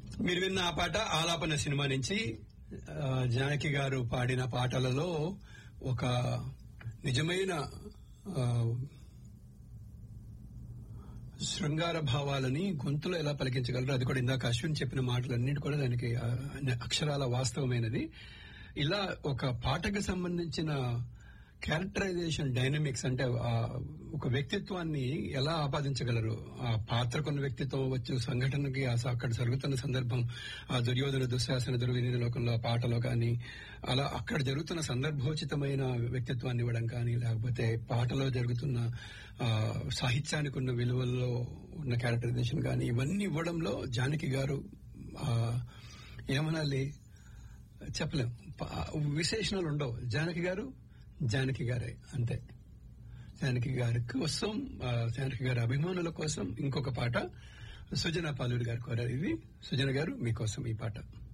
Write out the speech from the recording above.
మీరు విన్న ఆ పాట ఆలాపన సినిమా నుంచి ఆ, జానకి గారు పాడిన పాటలలో ఒక నిజమైన ఆ, శృంగార భావాలని గొంతులో ఎలా పలికించగలరు అది కూడా ఇందాక అశ్విన్ చెప్పిన మాటలన్నిటి కూడా దానికి ఆ, అక్షరాల వాస్తవమైనది ఇలా ఒక పాటకు సంబంధించిన క్యారెక్టరైజేషన్ డైనమిక్స్ అంటే ఆ ఒక వ్యక్తిత్వాన్ని ఎలా ఆపాదించగలరు ఆ పాత్రకున్న వ్యక్తిత్వం వచ్చు సంఘటనకి ఆ స- అక్కడ జరుగుతున్న సందర్భం ఆ దుర్యోధన దుశ్శాసన దుర్వినీత లోకంలో ఆ పాటలో కానీ అలా అక్కడ జరుగుతున్న సందర్భోచితమైన వ్యక్తిత్వాన్ని ఇవ్వడం కానీ లేకపోతే పాటలో జరుగుతున్న ఆ, సాహిత్యానికి ఉన్న విలువల్లో ఉన్న క్యారెక్టరైజేషన్ కానీ ఇవన్నీ ఇవ్వడంలో జానకి గారు ఆ, ఏమనాలి చెప్పలేం ప- విశేషణాలు ఉండవు జానకి గారు జానకి గారే అంతే జానకి గారి కోసం ఆ, జానకి గారి అభిమానుల కోసం ఇంకొక పాట సుజన పాలూరి గారు కోరారు ఇది సుజన గారు మీకోసం ఈ పాట